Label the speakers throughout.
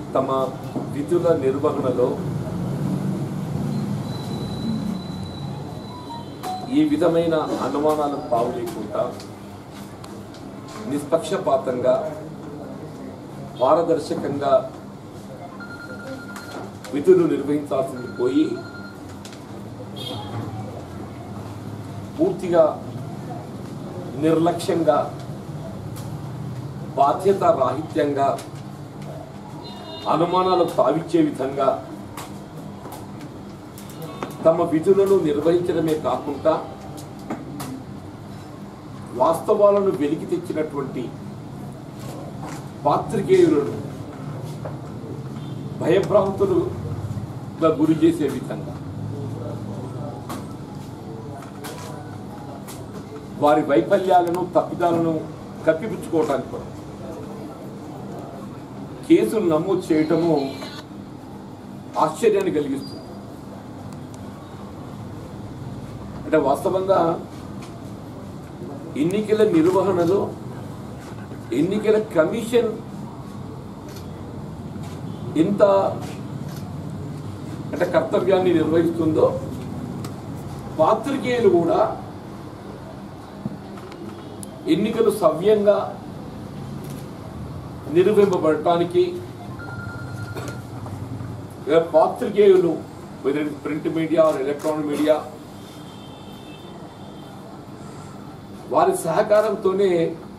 Speaker 1: తమ విధుల నిర్వహణలో ఏ విధమైన అనుమానాలకు తావు లేకుండా నిష్పక్షపాతంగా పారదర్శకంగా విధులు నిర్వహించాల్సింది పోయి పూర్తిగా నిర్లక్ష్యంగా బాధ్యత రాహిత్యంగా అనుమానాలకు తావిచ్చే విధంగా తమ విధులను నిర్వహించడమే కాకుండా వాస్తవాలను వెలికి తెచ్చినటువంటి పాత్రికేయులను భయభ్రాంతులుగా గురి చేసే విధంగా వారి వైఫల్యాలను తప్పిదాలను కప్పిపుచ్చుకోవటానికి కూడా కేసులు నమోదు చేయటము ఆశ్చర్యాన్ని కలిగిస్తుంది అంటే వాస్తవంగా ఎన్నికల నిర్వహణలో ఎన్నికల కమిషన్ ఎంత అంటే కర్తవ్యాన్ని నిర్వహిస్తుందో పాత్రికేయులు కూడా ఎన్నికలు సవ్యంగా నిర్వహింపబడటానికి లేదా పాత్రికేయులు ప్రింట్ మీడియా ఎలక్ట్రానిక్ మీడియా వారి సహకారంతోనే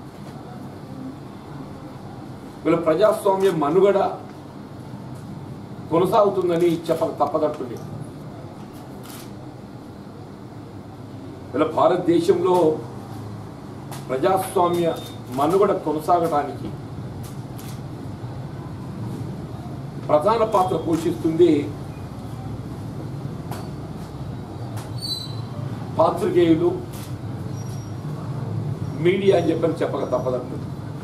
Speaker 1: వీళ్ళ ప్రజాస్వామ్య మనుగడ కొనసాగుతుందని చెప్పక తప్పదట్టుంది వీళ్ళ భారతదేశంలో ప్రజాస్వామ్య మనుగడ కొనసాగడానికి ప్రధాన పాత్ర పోషిస్తుంది పాత్రికేయులు మీడియా అని చెప్పని చెప్పక తప్పదంటుంది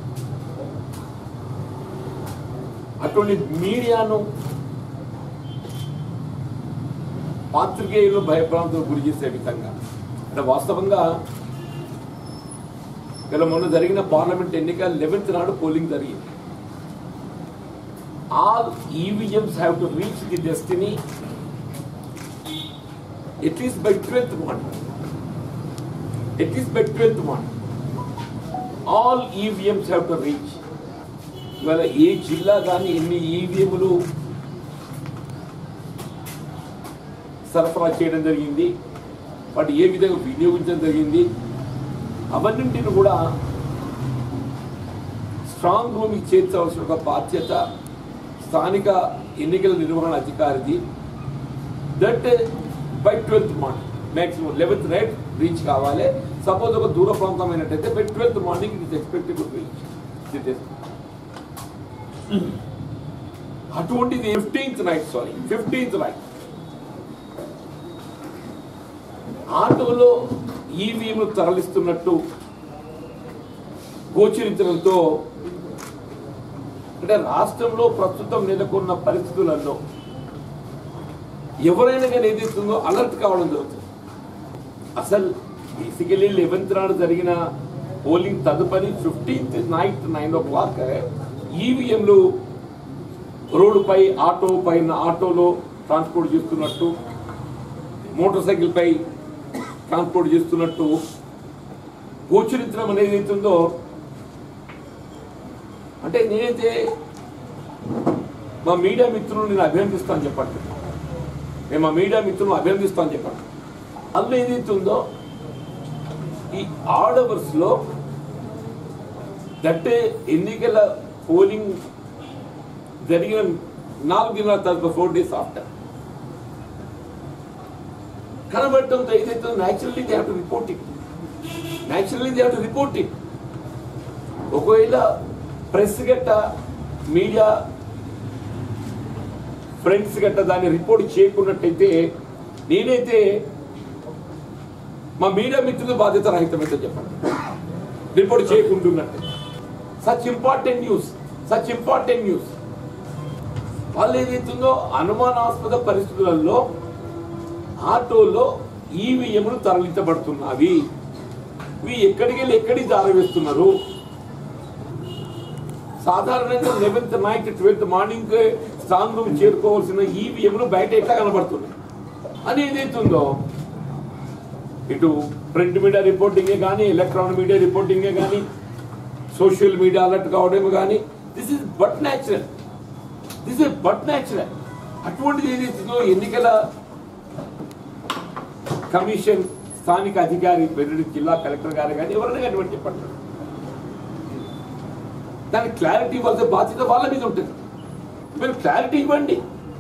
Speaker 1: అటువంటి మీడియాను పాత్రికేయులు భయభ్రాంతులకు గురి చేసే విధంగా అంటే వాస్తవంగా ఇలా మొన్న జరిగిన పార్లమెంట్ ఎన్నిక లెవెన్త్ నాడు పోలింగ్ జరిగింది all EVMs have to reach the destiny at least by twelfth morning at least by twelfth morning all EVMs have to reach ఇవాళ ఏ జిల్లా కానీ ఎన్ని ఈవీఎంలు సరఫరా చేయడం జరిగింది వాటి ఏ విధంగా వినియోగించడం జరిగింది అవన్నింటిని కూడా స్ట్రాంగ్ రూమ్కి చేర్చవలసిన ఒక బాధ్యత స్థానిక ఎన్నికల నిర్వహణ అధికారిది that by twelfth morning maximum eleventh night reach కావాలి సపోజ్ ఒక దూర ప్రాంతమైనట్టయితే by twelfth morning it is expected to reach అటువంటిది fifteenth night sorry fifteenth night ఆటోలో ఈవీఎంలు తరలిస్తున్నట్టు గోచరించడంతో అంటే రాష్ట్రంలో ప్రస్తుతం నెలకొన్న పరిస్థితులలో ఎవరైనా కానీ ఏదైతుందో అలర్ట్ కావడం జరుగుతుంది అసలు బేసికలీ లెవెన్త్ నాడు జరిగిన పోలింగ్ తదుపరి fifteenth night nine o'clock ఈవీఎంలు రోడ్డుపై ఆటో పైన ఆటోలో ట్రాన్స్పోర్ట్ చేస్తున్నట్టు మోటార్ సైకిల్ పై ట్రాన్స్పోర్ట్ చేస్తున్నట్టు గోచరించడం అనేది అవుతుందో అంటే నేనైతే మా మీడియా మిత్రులు నేను అభినందిస్తాను చెప్పండి నేను మా మీడియా మిత్రులను అభినందిస్తాను చెప్పండి అందులో ఏదైతుందో ఈ ఆడ్ అవర్స్ లో దట్టే ఎన్నికల పోలింగ్ జరిగిన నాలుగున్నర తర్వాత ఫోర్ డేస్ ఆఫ్టర్ కనబడటంతో ఏదైతే naturally they have to report it naturally they have to report it ఒకవేళ ప్రెస్ గట్ట మీడియా ఫ్రెండ్స్ గట్ట దాన్ని రిపోర్ట్ చేయకున్నట్టయితే నేనైతే మా మీడియా మిత్రుల బాధ్యత రహితమైతే చెప్పండి రిపోర్ట్ చేయకుంటున్నట్టు such important news such important news వాళ్ళు ఏదైతుందో అనుమానాస్పద పరిస్థితులలో ఆటోలో ఈవీఎంలు తరలించబడుతున్నవి ఇవి ఎక్కడికి వెళ్ళి ఎక్కడికి జారవేస్తున్నారు సాధారణంగా eleventh night twelfth morning strong room చేరుకోవాల్సిన ఈవీఎంలు బయట ఎట్లా కనబడుతున్నాయి అని ఏదైతుందో ఇటు ప్రింట్ మీడియా రిపోర్టింగే కానీ ఎలక్ట్రానిక్ మీడియా రిపోర్టింగే కానీ సోషల్ మీడియా అలర్ట్ కావడమే కానీ this is but natural this is but natural అటువంటిది ఏదైతుందో ఎన్నికల కమిషన్ స్థానిక అధికారి బెర్రెడ్డి జిల్లా కలెక్టర్ గారు కానీ ఎవరైనా కానీ చెప్పండి దానికి క్లారిటీ ఇవ్వాల్సిన బాధ్యత వాళ్ళ మీద ఉంటుంది మీరు క్లారిటీ ఇవ్వండి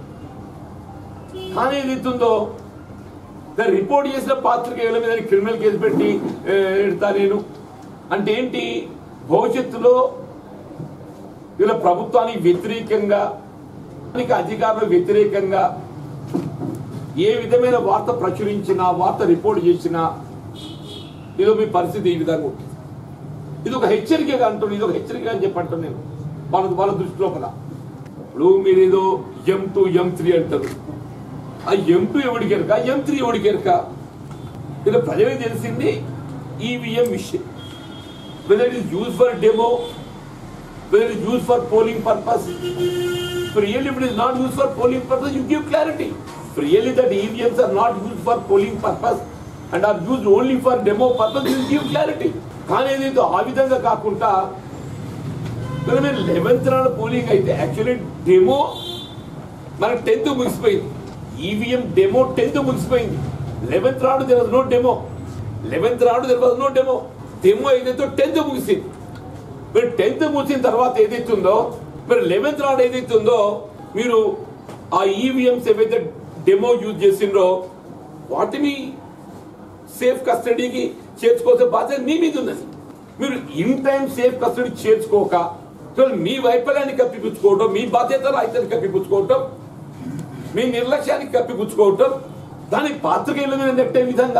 Speaker 1: కానీ ఏదైతుందో దాన్ని రిపోర్ట్ చేసిన పాత్రికేయుల మీద క్రిమినల్ కేసు పెట్టి ఏ, ఎడతా నేను అంటే ఏంటి భవిష్యత్తులో వీళ్ళ ప్రభుత్వానికి వ్యతిరేకంగా స్థానిక అధికారులకు వ్యతిరేకంగా ఏ విధమైన వార్త ప్రచురించినా వార్త రిపోర్ట్ చేసినా ఇదో మీ పరిస్థితి ఈ విధంగా ఉంటుంది ఇది ఒక హెచ్చరికగా అంటున్నాను ఇది ఒక హెచ్చరిక అని చెప్పి అంటున్నాను నేను వాళ్ళ వాళ్ళ దృష్టి లోపల ఇప్పుడు మీరు ఏదో ఎం టూ ఎం త్రీ అంటారు ఆ ఎం టూ ఎవడికి ఎరక ఎం త్రీ ఎవడికి ఎరక ఇది ప్రజలకు తెలిసింది ఈవీఎం విషయం whether it is use for demo whether it use for polling purpose really if it is not used for polling purpose you give clarity if really that EVMs are not used for polling purpose and are used only for demo purpose you give clarity కానీ ఏదైతే ఆ విధంగా కాకుండా మరి మీరు eleventh నాడు polling అయితే actually demo మనకు టెన్త్ ముగిసిపోయింది ఈవీఎం డెమో టెన్త్ ముగిసిపోయింది లెవెన్త్ రాడు తెలియదు నో డెమో లెవెన్త్ రాడు తెలియదు నో డెమో డెమో ఏదైతే టెన్త్ ముగిసింది మీరు టెన్త్ ముగిసిన తర్వాత ఏదైతే ఉందో మీరు లెవెన్త్ నాడు ఏదైతే ఉందో మీరు ఆ ఈవీఎంస్ ఏవైతే డెమో యూజ్ చేసిండ్రో వాటిని సేఫ్ కస్టడీకి చేర్చుకోవాల్సిన బాధ్యత మీ మీద ఉన్నది మీరు ఇన్ టైం సేఫ్ కస్టడీ చేర్చుకోక కేవలం మీ వైఫల్యాన్ని కప్పిపుచ్చుకోవటం మీ బాధ్యత రాయితీని కప్పిపుచ్చుకోవటం మీ నిర్లక్ష్యానికి కప్పిపుచ్చుకోవటం దానికి పాత్రికేయుల మీద నెట్టే విధంగా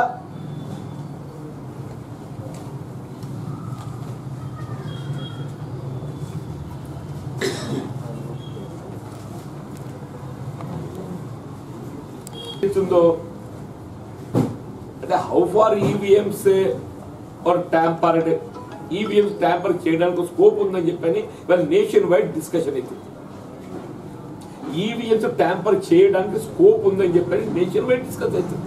Speaker 1: ఉందో అంటే how far EVMs are tampered EVMs tamper చేయడానికి స్కోప్ ఉందని చెప్పని ఇవాళ నేషన్ వైడ్ డిస్కషన్ అవుతుంది ఈవీఎంస్ ట్యాంపర్ చేయడానికి స్కోప్ ఉందని చెప్పని నేషన్ వైడ్ డిస్కస్ అవుతుంది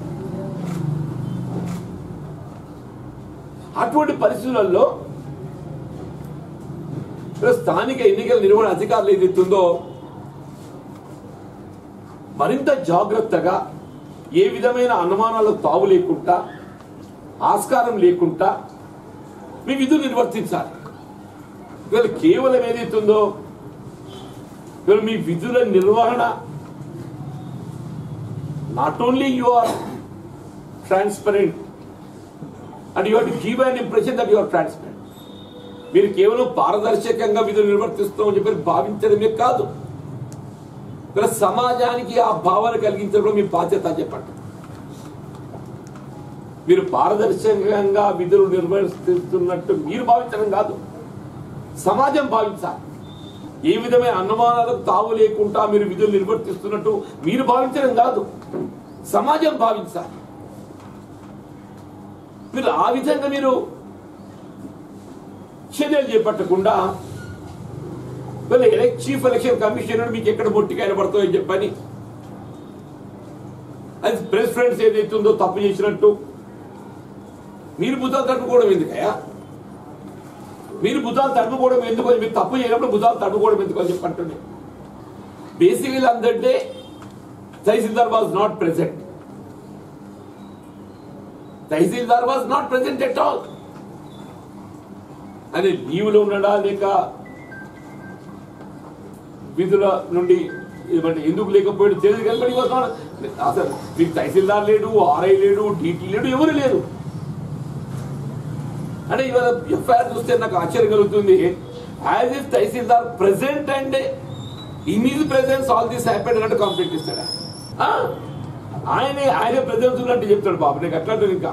Speaker 1: అటువంటి పరిస్థితులలో ఇప్పుడు స్థానిక ఎన్నికల నిర్వహణ అధికారులు ఏదైతుందో మరింత జాగ్రత్తగా ఏ విధమైన అనుమానాలకు తావు లేకుండా ఆస్కారం లేకుండా మీ విధులు నిర్వర్తించాలి ఇవాళ కేవలం ఏదైతుందో ఇవాళ మీ విధుల నిర్వహణ not only you are transparent and you to give an impression that you are transparent మీరు కేవలం పారదర్శకంగా విధులు నిర్వర్తిస్తామని చెప్పి భావించడమే కాదు ఇక్కడ సమాజానికి ఆ భావన కలిగించడం మీ బాధ్యత అని చెప్పండి మీరు పారదర్శకంగా విధులు నిర్వర్తిస్తున్నట్టు మీరు భావించడం కాదు సమాజం భావించాలి ఏ విధమైన అనుమానాలకు తావు లేకుండా మీరు విధులు నిర్వర్తిస్తున్నట్టు మీరు భావించడం కాదు సమాజం భావించాలి మీరు ఆ విధంగా మీరు చర్యలు చేపట్టకుండా వీళ్ళ ఎలక్ చీఫ్ ఎలక్షన్ కమిషనర్ మీకు ఎక్కడ మొట్టికాయలు పడతాయని చెప్పని అది ప్రెస్ ఫ్రెండ్స్ ఏదైతుందో తప్పు చేసినట్టు మీరు భుజాలు తట్టుకోవడం ఎందుకయ్యా మీరు భుజాలు తట్టుకోవడం ఎందుకు అని మీరు తప్పు చేయనప్పుడు భుజాలు తట్టుకోవడం ఎందుకు అని చెప్పంటుండే బేసికలీ అందరిటే tahsildar was not present tahsildar was not present at all అని లీవ్లో ఉన్నాడా లేక విధుల నుండి ఏమంటే ఎందుకు లేకపోయాడు తెలియదు కానీ but he was not- అసలు మీకు తహసీల్దార్ లేడు ఆర్ఐ లేడు డీటీ లేడు ఎవరు లేరు అంటే ఇవాళ ఎఫ్ఐఆర్ చూస్తే నాకు ఆశ్చర్యం కలుగుతుంది as if tahsildar present and in his presence all this happened అన్నట్టు కంప్లైంట్ ఇస్తాడా ఆ? ఆయనే ఆయనే ప్రెసెన్స్ ఉన్నట్టు చెప్తాడు బాబు నీకు అట్లాంటి ఇంకా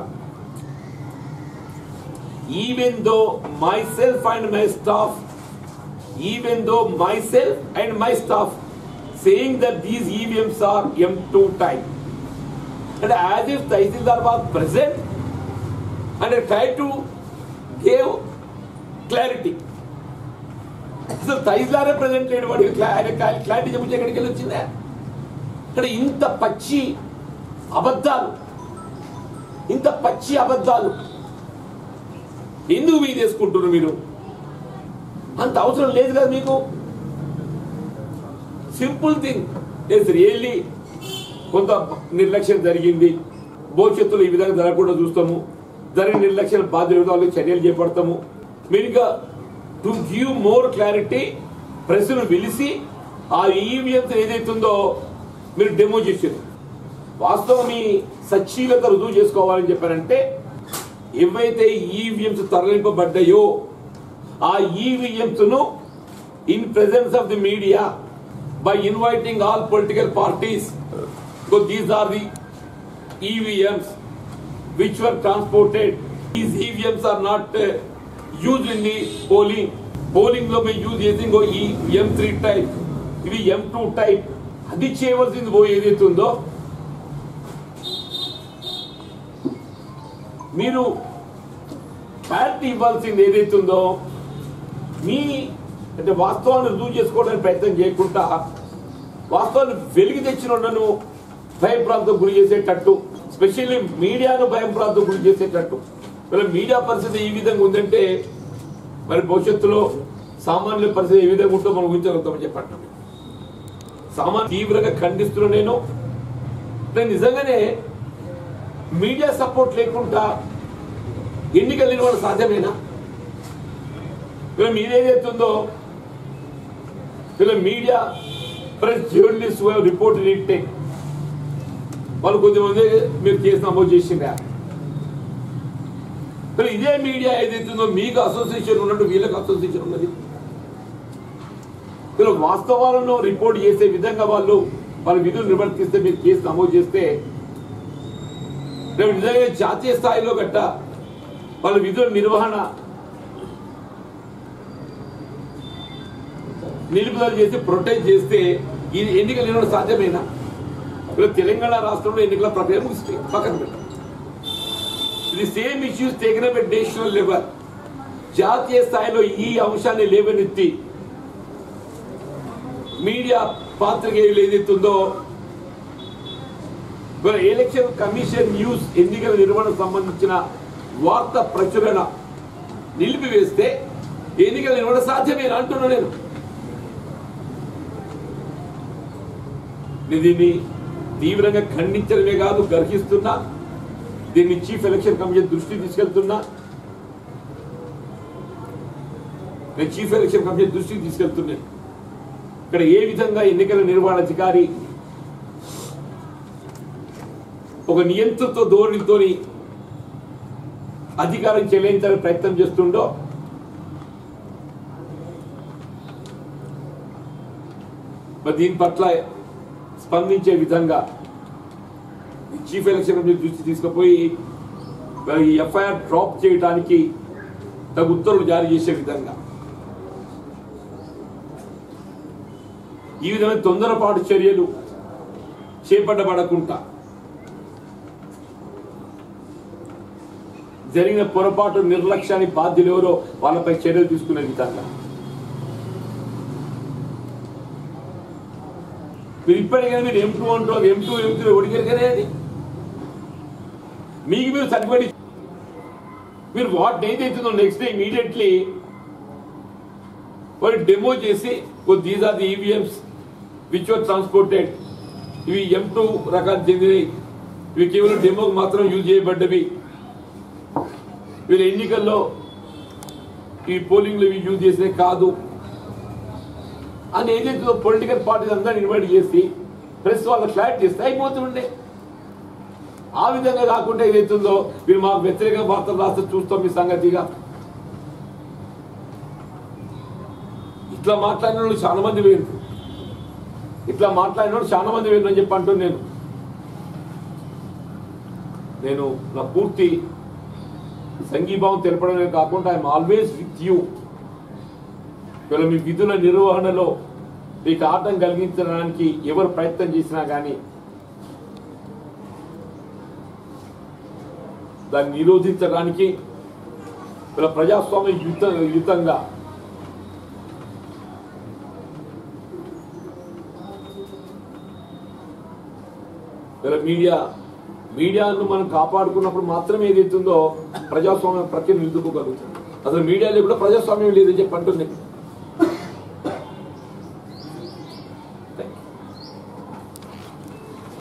Speaker 1: even though myself and my staff even though myself and my staff saying that these EVMs are M2 type. And as if Tahsildar was present and I tried to give clarity. అసలు తైజ్లానే present లేడు వాడికి క్లా- ఆయన క్లా- clarity చెప్పి ఎక్కడికి వెళ్ళి వచ్చిందా ఇక్కడ ఇంత పచ్చి అబద్ధాలు ఇంత పచ్చి అబద్ధాలు ఎందుకు మీరు చేసుకుంటున్నారు మీరు అంత అవసరం లేదు కదా మీకు సింపుల్ థింగ్ ఎస్ రియల్లీ కొంత నిర్లక్ష్యం జరిగింది భవిష్యత్తులో ఈ విధంగా జరగకుండా చూస్తాము జరిగిన నిర్లక్ష్యం బాధ్యత వాళ్ళకి చర్యలు చేపడతాము మీరుగా టు గివ్ మోర్ క్లారిటీ ప్రెస్ను పిలిచి ఆ ఈవీఎంస్ ఏదైతుందో మీరు డెమో చేసారు వాస్తవం మీ సచ్చీలత రుజువు చేసుకోవాలని చెప్పారంటే ఏవైతే ఈవీఎంస్ తరలింపబడ్డాయో ఆ ఈవీఎంస్ ను in presence of the media by inviting all political parties so these are the EVMs which were transported. These EVMs are not uh, used in the polling. Polling లో మేము యూజ్ చేసిందో ఈ M three type ఇది ఎం two type అది చేయవలసింది పోయి ఏదైతే ఉందో మీరు క్లారిటీ ఇవ్వాల్సింది ఏదైతే ఉందో మీ అంటే వాస్తవాన్ని రుజువు చేసుకోవడానికి ప్రయత్నం చేయకుండా వాస్తవాన్ని వెలికి తెచ్చిన వాళ్ళను భయప్రాంతం గురి చేసేటట్టు స్పెషల్లీ మీడియాను భయప్రాంతం గురి చేసేటట్టు మరి మీడియా పరిస్థితి ఈ విధంగా ఉందంటే మరి భవిష్యత్తులో సామాన్యుల పరిస్థితి ఏ విధంగా ఉంటుందో మనం ఊహించగలుగుతామని చెప్పండి సామాన్య తీవ్రంగా ఖండిస్తున్నా నేను నేను నిజంగానే మీడియా సపోర్ట్ లేకుండా ఎన్నికలు నిర్వహణ సాధ్యమేనా ఇలా మీరేదైతుందో ఇలా మీడియా ప్రెస్ జర్నలిస్ట్ రిపోర్ట్ ఇట్టే వాళ్ళు కొద్దిమంది మీరు కేసు నమోదు చేసిందా మరి ఇదే మీడియా ఏదైతుందో మీకు అసోసియేషన్ ఉన్నట్టు వీళ్ళకి అసోసియేషన్ ఉన్నది వీళ్ళు వాస్తవాలను రిపోర్ట్ చేసే విధంగా వాళ్ళు వాళ్ళ విధులు నిర్వర్తిస్తే మీరు కేసు నమోదు చేస్తే రేపు నిజంగా జాతీయ స్థాయిలో గట్ట వాళ్ళ విధుల నిర్వహణ నిలుపుదల చేసి ప్రొటెక్ట్ చేస్తే ఇది ఎన్నికలు నిర్వహణ సాధ్యమేనా ఇప్పుడు తెలంగాణ రాష్ట్రంలో ఎన్నికల ప్రక్రియ ముగిస్తే పక్కన పెట్టాం ఇది same issues taken up national level జాతీయ స్థాయిలో ఈ అంశాన్ని లేవనెత్తి మీడియా పాత్రికేయులు ఏదైతుందో ఇవాళ ఎలక్షన్ కమిషన్ న్యూస్ ఎన్నికల నిర్వహణకు సంబంధించిన వార్త ప్రచురణ నిలిపివేస్తే ఎన్నికల నిర్వహణ సాధ్యమేనా అంటున్నా నేను నేను దీన్ని తీవ్రంగా ఖండించడమే కాదు గర్హిస్తున్నా దీన్ని చీఫ్ ఎలక్షన్ కమిషన్ దృష్టికి తీసుకెళ్తున్నా నేను చీఫ్ ఎలక్షన్ కమిషన్ దృష్టికి తీసుకెళ్తున్నాను ఇక్కడ ఏ విధంగా ఎన్నికల నిర్వహణ అధికారి ఒక నియంత్రిత ధోరణితోని అధికారం చెల్లించాలని ప్రయత్నం చేస్తుండో మరి దీని పట్ల స్పందించే విధంగా ఈ చీఫ్ ఎలక్షన్ కమిషన్ దృష్టి తీసుకుపోయి మరి ఈ ఎఫ్ఐఆర్ డ్రాప్ చేయడానికి తగు ఉత్తర్వులు జారీ చేసే విధంగా ఈ విధమైన తొందరపాటు చర్యలు చేపట్టబడకుండా జరిగిన పొరపాటు నిర్లక్ష్యానికి బాధ్యులు ఎవరో వాళ్ళపై చర్యలు తీసుకునే విధంగా మీరు ఇప్పటికైనా మీరు ఎం టూ అంటారు ఎం టూ ఎం త్రీ ఒడిగారు కదా అది మీకు మీరు సర్టిఫికేట్ మీరు వాట్ ఏదైతుందో నెక్స్ట్ డే ఇమీడియట్లీ వారు డెమో చేసి these are the EVMs which are transported ఇవి ఎం టూ రకాలు చెందినవి ఇవి కేవలం డెమోకి మాత్రం యూజ్ చేయబడ్డవి వీళ్ళ ఎన్నికల్లో ఈ పోలింగ్ లో ఇవి యూజ్ చేసే కాదు అని ఏదైతే పొలిటికల్ పార్టీస్ అందరిని ఇన్వైట్ చేసి ప్రెస్ వాళ్ళ క్లారిటీ చేస్తే అయిపోతుండే ఆ విధంగా కాకుండా ఏదైతుందో మీరు మాకు వ్యతిరేక వార్తలు రాస్తే చూస్తాం మీ సంగతిగా ఇట్లా మాట్లాడిన వాళ్ళు చాలా మంది వేరు ఇట్లా మాట్లాడిన వాళ్ళు చాలా మంది వేరు అని చెప్పి అంటున్నాను నేను నేను నా పూర్తి సంఘీభావం తెలపడమే కాకుండా ఐఎమ్ ఆల్వేస్ విత్ యూ ఇవాళ మీ విధుల నిర్వహణలో మీకు ఆటం కలిగించడానికి ఎవరు ప్రయత్నం చేసినా కానీ దాన్ని నిరోధించడానికి ఇలా ప్రజాస్వామ్య యుత యుతంగా ఇలా మీడియా మీడియాను మనం కాపాడుకున్నప్పుడు మాత్రమే ఏదైతుందో ప్రజాస్వామ్య ప్రక్రియ నిలుపుకోగలుగుతుంది అసలు మీడియా లేకుండా ప్రజాస్వామ్యం లేదని చెప్పి అంటుంది